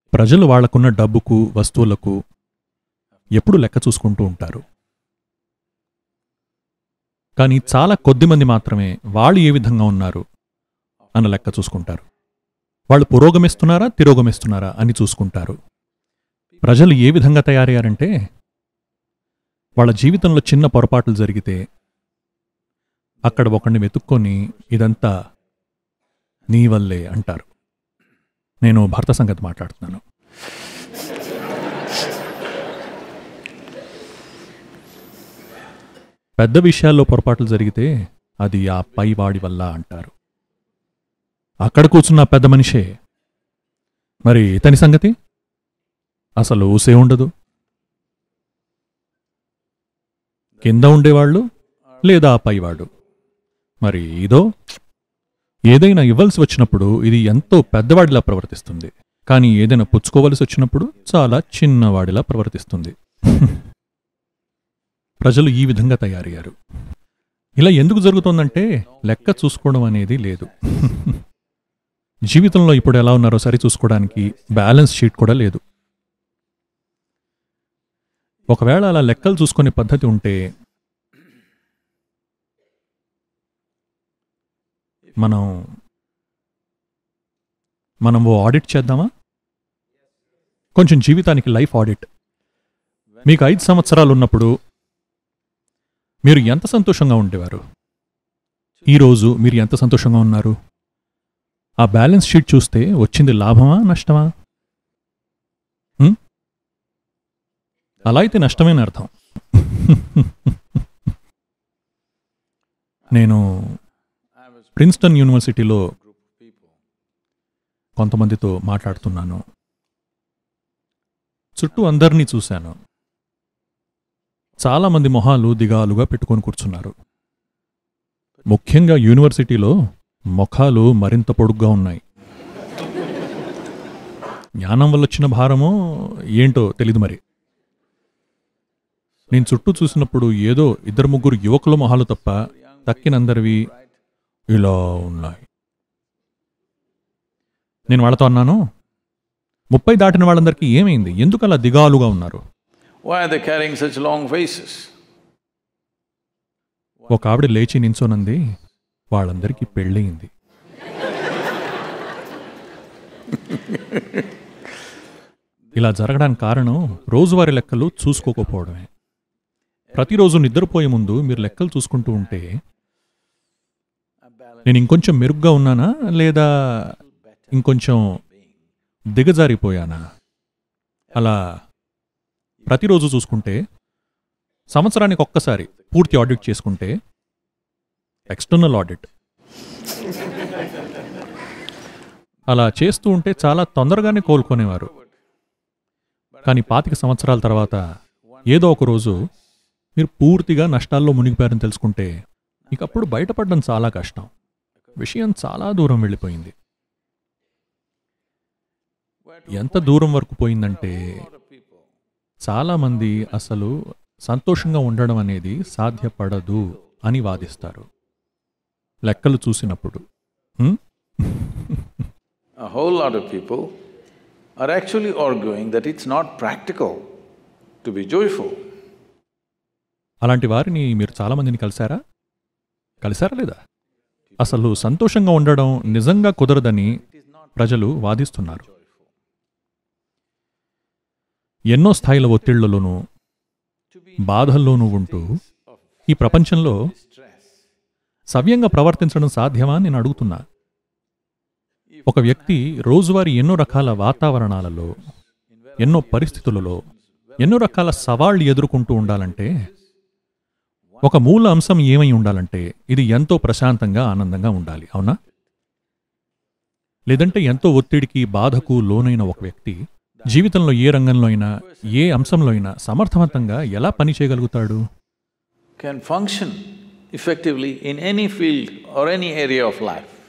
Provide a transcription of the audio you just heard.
ప్రజలు వాళ్లకున్న డబ్బుకు వస్తువులకు ఎప్పుడు లెక్క చూసుకుంటూ ఉంటారు కానీ చాలా కొద్ది మంది మాత్రమే వాళ్ళు ఏ విధంగా ఉన్నారు అన్న లెక్క చూసుకుంటారు వాళ్ళు పురోగమిస్తున్నారా తిరోగమిస్తున్నారా అని చూసుకుంటారు ప్రజలు ఏ విధంగా తయారయ్యారంటే వాళ్ళ జీవితంలో చిన్న పొరపాట్లు జరిగితే అక్కడ ఒకడిని వెతుక్కొని ఇదంతా నీ వల్లే అంటారు నేను భర్త సంగతి మాట్లాడుతున్నాను పెద్ద విషయాల్లో పొరపాట్లు జరిగితే అది ఆ పైవాడి వల్ల అంటారు అక్కడ కూర్చున్న పెద్ద మనిషే మరి ఇతని సంగతి అసలు ఊసే ఉండదు కింద ఉండేవాళ్ళు లేదా ఆ పైవాడు మరి ఇదో ఏదైనా ఇవ్వాల్సి వచ్చినప్పుడు ఇది ఎంతో పెద్దవాడిలా ప్రవర్తిస్తుంది కానీ ఏదైనా పుచ్చుకోవలసి వచ్చినప్పుడు చాలా చిన్నవాడిలా ప్రవర్తిస్తుంది ప్రజలు ఈ విధంగా తయారయ్యారు ఇలా ఎందుకు జరుగుతోందంటే లెక్క చూసుకోవడం అనేది లేదు జీవితంలో ఇప్పుడు ఎలా ఉన్నారో సరి చూసుకోవడానికి బ్యాలెన్స్ షీట్ కూడా లేదు ఒకవేళ అలా లెక్కలు చూసుకునే పద్ధతి ఉంటే మనం మనం ఓ ఆడిట్ చేద్దామా కొంచెం జీవితానికి లైఫ్ ఆడిట్ మీకు ఐదు సంవత్సరాలు ఉన్నప్పుడు మీరు ఎంత సంతోషంగా ఉండేవారు ఈరోజు మీరు ఎంత సంతోషంగా ఉన్నారు ఆ బ్యాలెన్స్ షీట్ చూస్తే వచ్చింది లాభమా నష్టమా ఉం? అలా అయితే నష్టమేని అర్థం నేను ప్రిన్స్టన్ యూనివర్సిటీలో కొంతమందితో మాట్లాడుతున్నాను చుట్టూ అందరినీ చూశాను చాలామంది మొహాలు దిగాలుగా పెట్టుకొని కూర్చున్నారు ముఖ్యంగా యూనివర్సిటీలో ముఖాలు మరింత పొడుగ్గా ఉన్నాయి జ్ఞానం వల్ల వచ్చిన భారమో ఏంటో తెలీదు మరి నేను చుట్టూ చూసినప్పుడు ఏదో ఇద్దరు ముగ్గురు యువకుల మొహాలు తప్ప తక్కినందరివి ఇలా ఉన్నాయి నేను వాళ్ళతో అన్నాను ముప్పై దాటిన వాళ్ళందరికీ ఏమైంది ఎందుకు అలా దిగాలుగా ఉన్నారు Why are they carrying such long faces? ఒక ఆవిడ లేచి నించోనంది వాళ్ళందరికీ పెళ్ళయింది ఇలా జరగడానికి కారణం రోజువారీ లెక్కలు చూసుకోకపోవడమే ప్రతిరోజు నిద్రపోయే ముందు మీరు లెక్కలు చూసుకుంటూ ఉంటే నేను ఇంకొంచెం మెరుగ్గా ఉన్నానా లేదా ఇంకొంచెం దిగజారిపోయానా అలా ప్రతిరోజు చూసుకుంటే సంవత్సరానికి ఒక్కసారి పూర్తి ఆడిట్ చేసుకుంటే ఎక్స్టర్నల్ ఆడిట్ అలా చేస్తూ ఉంటే చాలా తొందరగానే కోలుకునేవారు కానీ పాతిక సంవత్సరాల తర్వాత ఏదో ఒక రోజు మీరు పూర్తిగా నష్టాల్లో మునిగిపోయారని తెలుసుకుంటే ఇక అప్పుడు బయటపడడం చాలా కష్టం విషయం చాలా దూరం వెళ్ళిపోయింది ఎంత దూరం వరకు పోయిందంటే చాలామంది అసలు సంతోషంగా ఉండడం అనేది సాధ్యపడదు అని వాదిస్తారు లెక్కలు చూసినప్పుడు హ్మ్? A whole lot of people are actually arguing that it's not practical to be joyful. అలాంటి వారిని మీరు చాలామందిని కలిశారా కలిశారా లేదా అసలు సంతోషంగా ఉండడం నిజంగా కుదరదని ప్రజలు వాదిస్తున్నారు ఎన్నో స్థాయిల ఒత్తిళ్లలోనూ బాధల్లోనూ ఉంటూ ఈ ప్రపంచంలో సవ్యంగా ప్రవర్తించడం సాధ్యమా అని నేను అడుగుతున్నా ఒక వ్యక్తి రోజువారీ ఎన్నో రకాల వాతావరణాలలో ఎన్నో పరిస్థితులలో ఎన్నో రకాల సవాళ్లు ఎదుర్కొంటూ ఉండాలంటే ఒక మూల అంశం ఏమై ఉండాలంటే ఇది ఎంతో ప్రశాంతంగా ఆనందంగా ఉండాలి అవునా లేదంటే ఎంతో ఒత్తిడికి బాధకు లోనైన ఒక వ్యక్తి జీవితంలో ఏ రంగంలో అయినా ఏ అంశంలో అయినా సమర్థవంతంగా ఎలా పని చేయగలుగుతాడు Can function effectively in any field or any area of life.